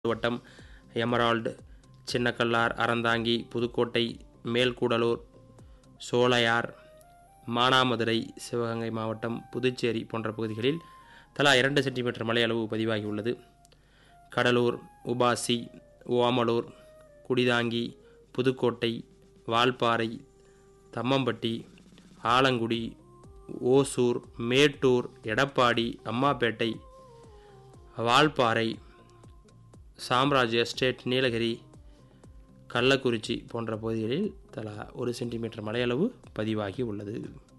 வட்டம் எமரால்டு சின்னக்கல்லார் அறந்தாங்கி புதுக்கோட்டை மேல்கூடலூர் சோலையார் மானாமதுரை சிவகங்கை மாவட்டம் புதுச்சேரி போன்ற பகுதிகளில் தலா இரண்டு சென்டிமீட்டர் மழை அளவு பதிவாகியுள்ளது கடலூர் உபாசி ஓமலூர் குடிதாங்கி புதுக்கோட்டை வால்பாறை தம்மம்பட்டி ஆலங்குடி ஓசூர் மேட்டூர் எடப்பாடி அம்மாப்பேட்டை வால்பாறை சாம்ராஜ் எஸ்டேட் நீலகிரி கள்ளக்குறிச்சி போன்ற பகுதிகளில் தலா ஒரு சென்டிமீட்டர் மழையளவு பதிவாகி உள்ளது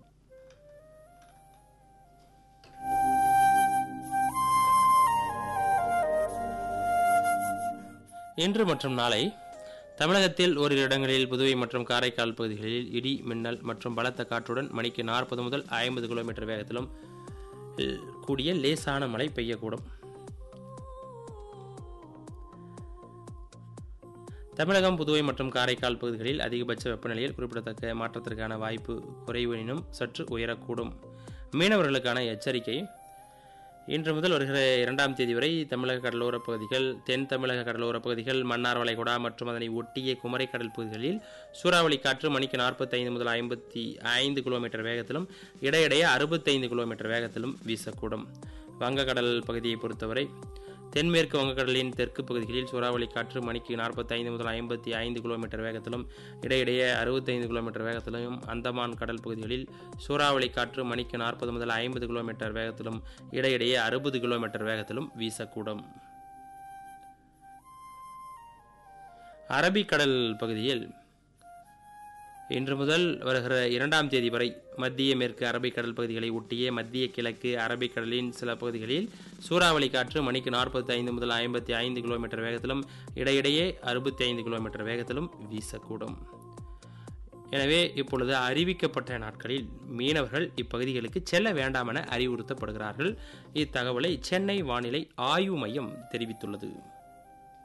இன்று மற்றும் நாளை தமிழகத்தில் ஓரிரு இடங்களில் புதுவை மற்றும் காரைக்கால் பகுதிகளில் இடி மின்னல் மற்றும் பலத்த காற்றுடன் மணிக்கு நாற்பது முதல் ஐம்பது கிலோமீட்டர் வேகத்திலும் அஹ், கூடிய லேசான மழை பெய்யக்கூடும் தமிழகம் புதுவை மற்றும் காரைக்கால் பகுதிகளில் அதிகபட்ச வெப்பநிலையில் குறிப்பிடத்தக்க மாற்றத்திற்கான வாய்ப்பு குறைவு எனினும் சற்று உயரக்கூடும் மீனவர்களுக்கான எச்சரிக்கை இன்று முதல் வருகிற இரண்டாம் தேதி வரை தமிழக கடலோரப் பகுதிகள் தென் தமிழக கடலோரப் பகுதிகள் மன்னார் வளைகுடா மற்றும் அதனை ஒட்டிய குமரிக்கடல் பகுதிகளில் சூறாவளி காற்று மணிக்கு நாற்பத்தைந்து முதல் ஐம்பத்தி ஐந்து கிலோமீட்டர் வேகத்திலும் இடையிடையே அறுபத்தைந்து கிலோமீட்டர் வேகத்திலும் வீசக்கூடும் வங்கக்கடல் பகுதியை பொறுத்தவரை தென்மேற்கு வங்கக்கடலின் தெற்கு பகுதிகளில் சூறாவளி காற்று மணிக்கு நாற்பத்தைந்து முதல் ஐம்பத்தி ஐந்து கிலோமீட்டர் வேகத்திலும் இடையிடையே அறுபத்தைந்து கிலோமீட்டர் வேகத்திலும் அந்தமான் கடல் பகுதிகளில் சூறாவளி காற்று மணிக்கு நாற்பது முதல் ஐம்பது கிலோமீட்டர் வேகத்திலும் இடையிடையே அறுபது கிலோமீட்டர் வேகத்திலும் வீசக்கூடும் அரபிக்கடல் பகுதியில் இன்று முதல் வருகிற இரண்டாம் தேதி வரை மத்திய மேற்கு அரபிக்கடல் பகுதிகளை ஒட்டிய மத்திய கிழக்கு அரபிக்கடலின் சில பகுதிகளில் சூறாவளி காற்று மணிக்கு நாற்பத்தி ஐந்து முதல் ஐம்பத்தி ஐந்து கிலோமீட்டர் வேகத்திலும் இடையிடையே அறுபத்தி ஐந்து கிலோமீட்டர் வேகத்திலும் வீசக்கூடும் எனவே இப்பொழுது அறிவிக்கப்பட்ட நாட்களில் மீனவர்கள் இப்பகுதிகளுக்கு செல்ல வேண்டாம் என அறிவுறுத்தப்படுகிறார்கள் இத்தகவலை சென்னை வானிலை ஆய்வு மையம் தெரிவித்துள்ளது